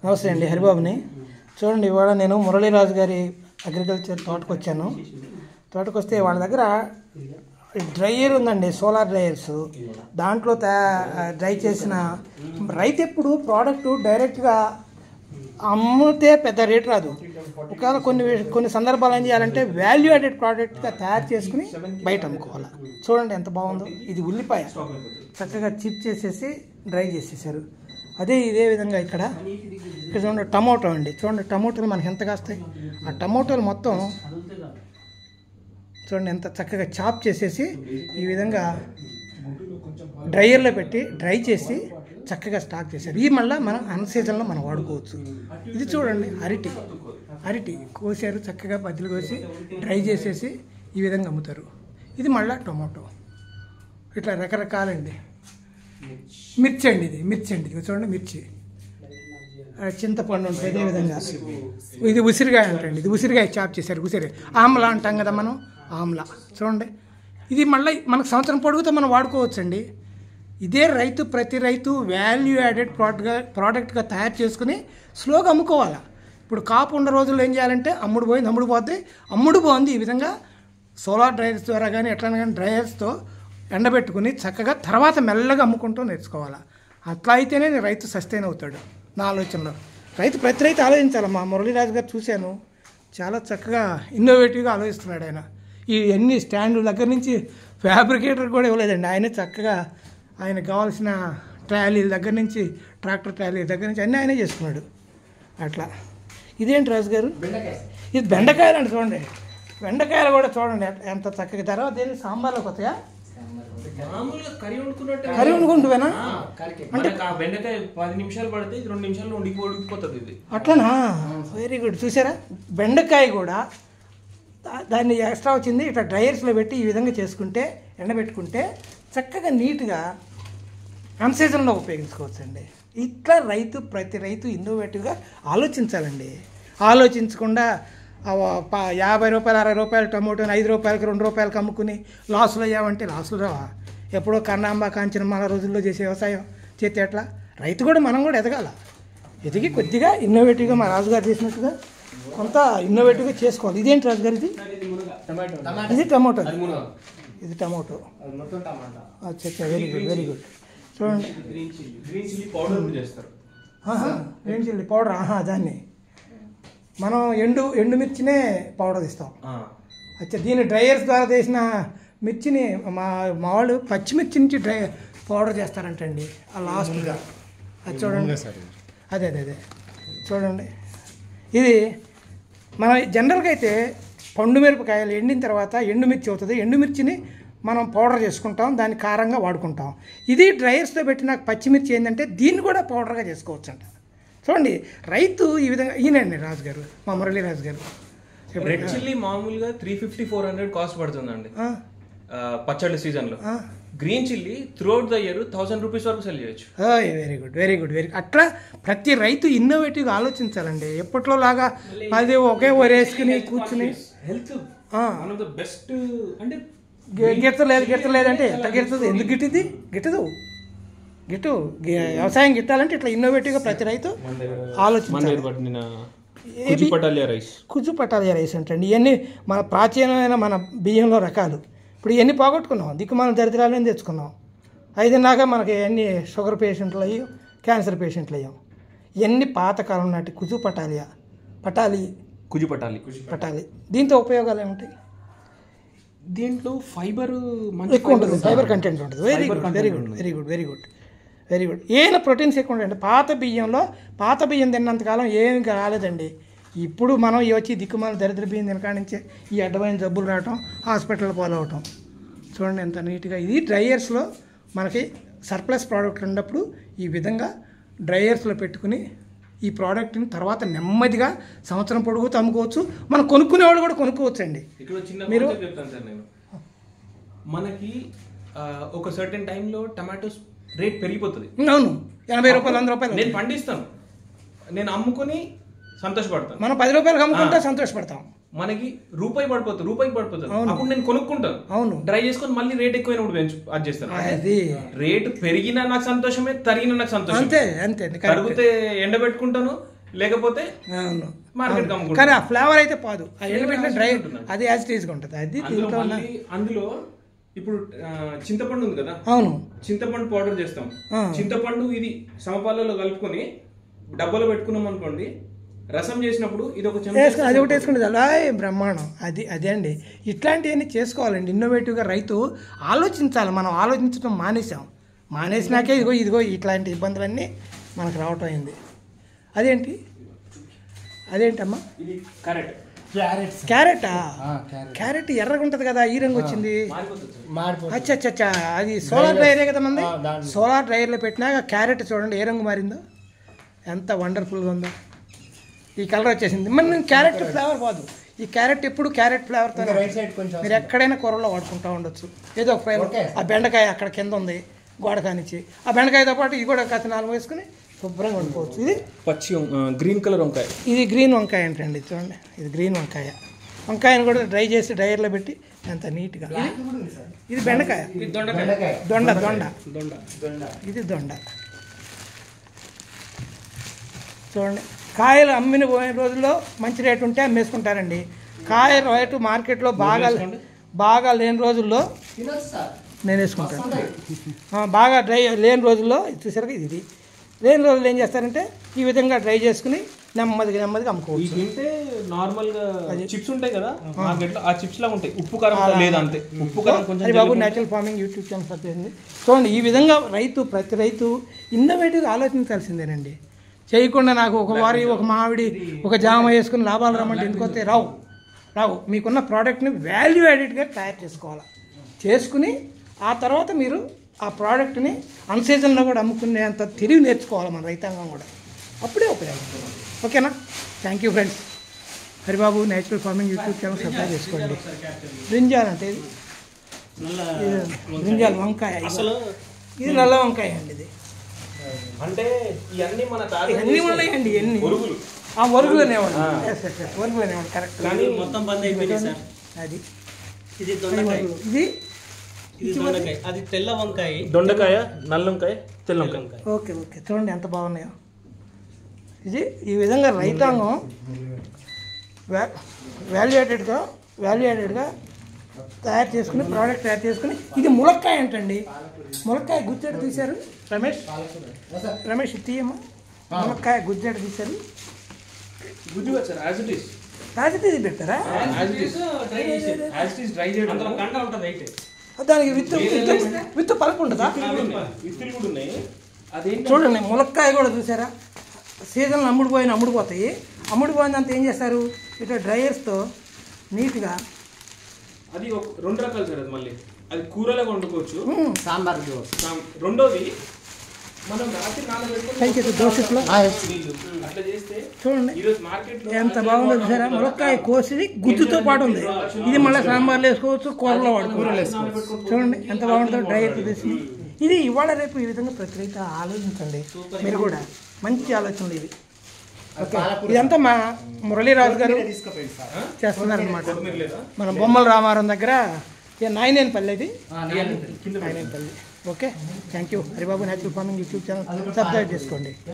నమస్తే అండి హరిబాబుని చూడండి ఇవాళ నేను మురళీరాజు గారి అగ్రికల్చర్ తోటకు వచ్చాను తోటకు వస్తే వాళ్ళ దగ్గర డ్రైయర్ ఉందండి సోలార్ డ్రైయర్స్ దాంట్లో తయా డ్రై చేసిన రైతు ఎప్పుడు ప్రోడక్ట్ డైరెక్ట్గా అమ్మితే పెద్ద రేట్ రాదు ఒకవేళ కొన్ని విష- కొన్ని సందర్భాలు ఏం చేయాలంటే వాల్యూ యాడెడ్ ప్రోడక్ట్గా తయారు చేసుకుని బయట అమ్ముకోవాలి చూడండి ఎంత బాగుందో ఇది ఉల్లిపాయ చక్కగా చిప్ చేసేసి డ్రై చేసేసారు అదే ఇదే విధంగా ఇక్కడ ఇక్కడ చూడండి టమోటో అండి చూడండి టమోటాలు మనకి ఎంత కాస్తాయి ఆ టమోటాలు మొత్తం చూడండి ఎంత చక్కగా చాప్ చేసేసి ఈ విధంగా డ్రైయర్లో పెట్టి డ్రై చేసి చక్కగా స్టాక్ చేశారు ఇది మళ్ళీ మనం అన్ సీజన్లో మనం వాడుకోవచ్చు ఇది చూడండి అరటి అరటి కోసారు చక్కగా బద్దలు కోసి డ్రై చేసేసి ఈ విధంగా అమ్ముతారు ఇది మళ్ళీ టొమాటో ఇట్లా రకరకాలండి మిర్చి అండి ఇది మిర్చి అండి ఇది చూడండి మిర్చి ఆ, చింతపండు ఉంటుంది అదే విధంగా ఇది ఉసిరికాయ అంటండి ఇది ఉసిరికాయ చాప్ చేశారు ఉసిరి ఆమ్లా అంటాం కదా మనం ఆమ్లా చూడండి ఇది మళ్ళీ మనకు సంవత్సరం పొడుగుతో మనం వాడుకోవచ్చండి ఇదే రైతు ప్రతి రైతు వాల్యూ యాడెడ్ ప్రోడక్ట్గా ప్రోడక్ట్గా తయారు చేసుకుని స్లోగా అమ్ముకోవాలి ఇప్పుడు కాపు ఉన్న రోజుల్లో ఏం చేయాలంటే అమ్ముడు పోయింది అమ్ముడు పోతే అమ్ముడు పోయింది ఈ విధంగా సోలార్ డ్రైయర్స్ ద్వారా కానీ ఎట్లా కానీ డ్రైయర్స్తో ఎండబెట్టుకుని చక్కగా తర్వాత మెల్లగా అమ్ముకుంటూ నేర్చుకోవాలి అట్లా అయితేనే రైతు సస్టైన్ అవుతాడు నా ఆలోచనలో రైతు ప్రతి రైతు ఆలోచించాలి మా మురళీరాజు గారు చూశాను చాలా చక్కగా ఇన్నోవేటివ్గా ఆలోచిస్తున్నాడు ఆయన ఈ అన్ని స్టాండ్ దగ్గర నుంచి ఫ్యాబ్రికేటర్ కూడా ఇవ్వలేదండి ఆయనే చక్కగా ఆయనకు కావాల్సిన ట్రాలీల దగ్గర నుంచి ట్రాక్టర్ ట్రాలీల దగ్గర నుంచి అన్నీ ఆయనే చేసుకున్నాడు అట్లా ఇదేంటి రాజు గారు ఇది బెండకాయలు అండి చూడండి బెండకాయలు కూడా చూడండి ఎట్- ఎంత చక్కగా తర్వాత ఏంటి సాంబార్లో కొత్తగా మామూలుగా కర్రీ వండుకున్నట్టే కర్రీ వండుకుంటువేనా ఆ, మనకి ఆ బెండకాయ పది నిమిషాలు పడితే ఇది రెండు నిమిషాల్లో ఉడికి ఉడికిపోతుంది ఇది అట్లనా వెరీ గుడ్ చూసారా బెండకాయ కూడా దా- దాన్ని ఎక్స్ట్రా వచ్చింది ఇట్లా డ్రైయర్స్లో పెట్టి ఈ విధంగా చేసుకుంటే ఎండబెట్టుకుంటే చక్కగా నీట్గా అన్సీజన్లో ఉపయోగించుకోవచ్చండి ఇట్లా రైతు ప్రతి రైతు ఇన్నోవేటివ్గా ఆలోచించాలండి ఆలోచించకుండా ఆ ప- యాభై రూపాయలు అరవై రూపాయలు టమోటోని ఐదు రూపాయలకి రెండు రూపాయలకి అమ్ముకుని లాసులు అయ్యామంటే లాసులు రావా ఎప్పుడో కన్నాంబ కాంచిన మన రోజుల్లో చేసే వ్యవసాయం చేస్తే ఎట్లా రైతు కూడా మనం కూడా ఎదగాల ఎదిగి కొద్దిగా ఇన్నోవేటివ్గా మా రాజుగారు చేసినట్టుగా కొంత ఇన్నోవేటివ్గా చేసుకోవాలి ఇదేంటి రాజుగారు ఇది ఇది టమోటో ఇది టమోటో మొత్తం టమాటా అచ్చా వెరీ గుడ్ వెరీ గుడ్ చూడండి green chilli green chilli powder చేస్తారు ఆహా ఏం చిల్లి పౌడర్ ఆహా దాన్ని మనం ఎండు ఎండుమిర్చినే పౌడర్ ఇస్తాం ఆ, అచ్చా దీని డ్రైయర్స్ ద్వారా చేసిన మిర్చిని మా మా వాళ్ళు పచ్చిమిర్చి నుంచి డ్రై పౌడర్ చేస్తారంటండి ఆ లాస్ట్గా అది చూడండి అదే అదే అదే చూడండి ఇది మన జనరల్గా అయితే పండు మిరపకాయలు ఎండిన తర్వాత ఎండుమిర్చి అవుతుంది ఎండుమిర్చిని మనం పౌడర్ చేసుకుంటాం దాన్ని కారంగా వాడుకుంటాం ఇది డ్రైయర్స్లో పెట్టిన పచ్చిమిర్చి ఏంటంటే దీన్ని కూడా పౌడర్గా చేసుకోవచ్చు అంట చూడండి రైతు ఈ విధంగా ఈయనండి రాజు గారు మా మురళీ రాజు గారు రెడ్ చిల్లీ మామూలుగా three fifty four hundred cost పడుతుందండి ఆ, ఆ, పచ్చడి సీజన్ లో ఆ. Green chilli throughout the year thousand rupees వరకు సెల్ చేయొచ్చు very good very good very అట్లా ప్రతి రైతు ఇన్నోవేటివ్గా ఆలోచించాలండి ఎప్పట్లో లాగా అది ఒకే వేసుకుని కూర్చుని హెల్త్ ఆ, వన్ ఆఫ్ ద బెస్ట్ అంటే గి- గిట్టలేదు గిట్టలేదంటే ఎట్లా గిడుతుంది ఎందుకు గిట్టింది గిట్టదు గిట్టు గి- వ్యవసాయం గిట్టాలంటే ఇట్లా ఇన్నోవేటివ్గా ప్రతి రైతు ఆలోచించాలి పట్టిన ఏది? పటాలియా రైస్ కుజు పట్టాలి రైస్ అంటండి ఇవన్నీ మన ప్రాచీనమైన మన బియ్యంలో రకాలు ఇప్పుడు ఇవన్నీ పోగొట్టుకున్నాం దిక్కుమాల దరిద్రాలని తెచ్చుకున్నాం ఐదున్నాక మనకి ఎన్ని షుగర్ పేషెంట్లు అయ్యో క్యాన్సర్ పేషెంట్లు అయ్యాం ఇవన్నీ పాతకాలం నాటి కుజు పటాలియా పటాలి కుజు పటాలి పటాలి దీంతో ఉపయోగాలు ఏముంటాయి దీంట్లో ఫైబర్ ఎక్కువ ఉంటుంది ఫైబర్ కంటెంట్ ఉంటుంది very good very good very good very good very good ఏమైనా ప్రోటీన్స్ ఎక్కువ ఉంటాయండి పాత బియ్యంలో పాత బియ్యం తిన్నంతకాలం ఏమి రాలేదండి ఇప్పుడు మనం ఈ వచ్చి దిక్కుమాల దరిద్ర బియ్యం తినకాడ నుంచే ఈ అడ్డమైన జబ్బులు రావటం హాస్పిటల్ పాలవటం చూడండి ఎంత నీట్గా ఇది డ్రైయర్స్లో మనకి సర్ప్లస్ ప్రోడక్ట్ ఉన్నప్పుడు ఈ విధంగా డ్రైయర్స్లో పెట్టుకుని ఈ ప్రోడక్ట్ని తర్వాత నెమ్మదిగా సంవత్సరం పొడుగుతూ అమ్ముకోవచ్చు మనం కొనుక్కునేవాడు కూడా కొనుక్కోవచ్చు అండి ఇక్కడ చిన్న మీరు- మీరు చెప్తాను సార్ నేను మనకి ఆ, ఒక సర్టెన్ టైంలో టమాటోస్ రేట్ పెరిగిపోతుంది అవును ఎనభై రూపాయలు వంద రూపాయలు నేను పండిస్తాను నేను అమ్ముకొని సంతోషపడతాను మనం పది రూపాయలు అమ్ముకుంటే సంతోషపడతాం మనకి రూపాయి పడిపోతుంది రూపాయికి పడిపోతుంది అవును. అప్పుడు నేను కొనుక్కుంటాను అవును డ్రై చేసుకొని మళ్ళీ రేట్ ఎక్కువైనప్పుడు పెంచు అది చేస్తాను అది రేటు పెరిగినా నాకు సంతోషమే తరిగినా నాకు సంతోషం అంతే అంతే అండి, కరెక్ట్. తరిగితే ఎండబెట్టుకుంటాను లేకపోతే అవును మార్కెట్ అవును. కానీ ఆ ఫ్లేవర్ అయితే పోదు ఆ ఎండబెట్టిన డ్రై అది యాజ్ టీజ్గా ఉంటుంది అది అందులో దీంతో ఉన్న మళ్ళీ అందులో ఇప్పుడు ఆ, చింతపండు ఉంది కదా అవును చింతపండు పౌడర్ చేస్తాం ఆ. చింతపండు ఇది సమపాలలో కలుపుకొని డబ్బాలో పెట్టుకున్నాం అనుకోండి రసం చేసినప్పుడు ఇది ఒక చెంచా వేసుకుని అది ఒకటి వేసుకునేది అలా బ్రహ్మాండం అది అదే అండి ఇట్లాంటివన్నీ చేసుకోవాలండి ఇన్నోవేటివ్గా రైతు ఆలోచించాలి మనం ఆలోచించడం మానేసాం మానేసినాకే ఇదిగో ఇదిగో ఇట్లాంటి ఇబ్బందులన్నీ మనకు రావటం అయింది అదేంటి అదేంటమ్మా ఇది కరెక్ట్ క్యారెట్స్ క్యారెటా క్యారెట్ క్యారెట్ ఎర్రగా ఉంటుంది కదా ఈ రంగు వచ్చింది మారిపోతుంది సార్. మారిపోతుంది అచ్చా అచ్చా అచ్చా అది సోలార్ డ్రైయరే కదా మంది ఆ, దాంట్లో. సోలార్ డ్రైయర్లో పెట్టినాక క్యారెట్ చూడండి ఏ రంగు మారిందో ఎంత వండర్ఫుల్గా ఉందో ఈ కలర్ వచ్చేసింది మరి నేను క్యారెట్ ఫ్లేవర్ పోదు ఈ క్యారెట్ ఎప్పుడు క్యారెట్ ఫ్లేవర్తో ఇంకా రైట్ సైడ్ కొంచెం మీరు ఎక్కడైనా కూరలో వాడుకుంటూ ఉండొచ్చు ఏదో ఒక ఫ్లేవర్ ఓకే. ఆ బెండకాయ అక్కడ కింద ఉంది గోడ కానిచ్చి ఆ బెండకాయతో పాటు ఇది కూడా కాస్త నాలుగు వేసుకుని శుభ్రంగా వండుకోవచ్చు ఇది పచ్చి గ్రీన్ కలర్ వంకాయ ఇది గ్రీన్ వంకాయ అంటండి చూడండి ఇది గ్రీన్ వంకాయ వంకాయను కూడా డ్రై చేసి డ్రైయర్లో పెట్టి ఎంత నీట్గా ఇది కూడా ఉంది సార్ ఇది బెండకాయ ఇది దొండకాయ బెండకాయ దొండ దొండ దొండ దొండ ఇది దొండ చూడండి కాయలు అమ్మిన పోయిన రోజుల్లో మంచి రేటు ఉంటే అమ్మేసుకుంటారండి కాయ రేటు మార్కెట్లో బాగా బాగా లేని రోజుల్లో తినొచ్చు సార్ నేను వేసుకుంటాను ఆ, బాగా డ్రై లేని రోజుల్లో ఇది చూసారు కదా ఇది లేని రోజుల్లో ఏం చేస్తారంటే ఈ విధంగా డ్రై చేసుకుని నెమ్మదిగా నెమ్మదిగా అమ్ముకోవచ్చు ఇది తింటే నార్మల్ గా చిప్స్ ఉంటాయి కదా మార్కెట్ లో ఆ చిప్స్ లా ఉంటాయి ఉప్పు కారం అంతా లేదు అంతే ఉప్పు కారం కొంచెం అది బాబు నేచురల్ ఫార్మింగ్ యూట్యూబ్ ఛానల్ సత్యంది చూడండి ఈ విధంగా రైతు ప్రతి రైతు ఇన్నోవేటివ్గా ఆలోచించాల్సిందేనండి చేయకుండా నాకు ఒక వారి ఒక మామిడి ఒక జామ వేసుకుని లాభాలు రమ్మంటే ఎందుకు వస్తాయి రావు రావు మీకున్న ప్రోడక్ట్ని వాల్యూ యాడెడ్గా తయారు చేసుకోవాలి చేసుకుని ఆ తర్వాత మీరు ఆ ప్రోడక్ట్ని అన్సీజన్లో కూడా అమ్ముకునేంత తెలివి నేర్చుకోవాలి మన రైతాంగం కూడా అప్పుడే ఉపయోగపడుతుంది ఓకేనా thank you friends Haribabu natural farming YouTube channel subscribe చేసుకోండి బ్రింజాల్ అంటే ఇది ఇది బ్రింజాల్ వంకాయ ఇది. ఇది నల్ల వంకాయ అండి ఇది అంటే ఇవన్నీ మన ఇవన్నీ ఉన్నాయండి ఎన్ని పురుగులు ఆ ఒరుగులోనే ఒరుగులోనే కరెక్ట్ కానీ మొత్తం బంద్ అయిపోయింది సార్ అది ఇది ఈ దొండకాయ ఒరుగులు. ఇది ఇది దొండకాయ అది తెల్ల వంకాయ దొండకాయ నల్ల వంకాయ తెల్ల వంకాయ ఓకే ఓకే చూడండి ఎంత బాగున్నాయో ఇది ఈ విధంగా రైతాంగం వ్యా వాల్యుయేటెడ్గా వాల్యుయేటెడ్గా తయారు చేసుకుని ప్రోడక్ట్ తయారు చేసుకుని ఇది ములక్కాయ అంటండి ములక్కాయ గుజ్జెడు తీశారు రమేష్ రమేష్ ఇది తీయమ్మా ములక్కాయ గుజ్జెడు తీశారు గుజ్జుగా సార్ యాజ్ ఇట్ ఈస్ రాజకీయ ఇది పెట్టారా యాజ్ ఇట్ ఈస్ డ్రై చేసేది యాజ్ ఇట్ ఈస్ డ్రై చేయడం అందులో కండ ఉంటుంది అయితే దానికి విత్తు విత్తు విత్తు పలుపు ఉంటుందా ఇస్త్రీ కూడా ఉన్నాయి అదేంటి చూడండి ములక్కాయ కూడా చూసారా సీజన్లో అమ్ముడుపోయిన అమ్ముడుపోతాయి అమ్ముడుపోయినంత ఏం చేస్తారు ఇట్లా డ్రైయర్స్తో నీట్గా అది ఒక రెండు రకాలు సార్ అది మళ్ళీ అది కూరలాగా వండుకోవచ్చు సాంబార్ సాం- రెండోది మనం రాత్రి నానబెట్టుకొని పైకి దోషట్లో నీళ్ళు అట్లా చేస్తే చూడండి ఈరోజు మార్కెట్ లో ఎంత బాగుందో చూసారా ములక్కాయ కోసి గుజ్జుతో పాటు ఉంది ఇది మళ్ళీ సాంబార్లో వేసుకోవచ్చు కూరలో వాడుకోవచ్చు చూడండి ఎంత బాగుంటుందో డ్రైయర్ తీసి ఇది ఇవాళ రేపు ఈ విధంగా ప్రతి రైతు ఆలోచించండి మీరు కూడా మంచి ఆలోచనలు ఇది ఓకే ఇదంతా మా మురళీరాజు గారు తీసుకుపోయింది సార్ చేస్తున్నారనమాట కొత్తిమీర లేదా మన బొమ్మల రామారం దగ్గర ఏ నాయనేనిపల్లి ఇది Nayanenipalli okay thank you Haribabu natural farming YouTube channel subscribe చేసుకోండి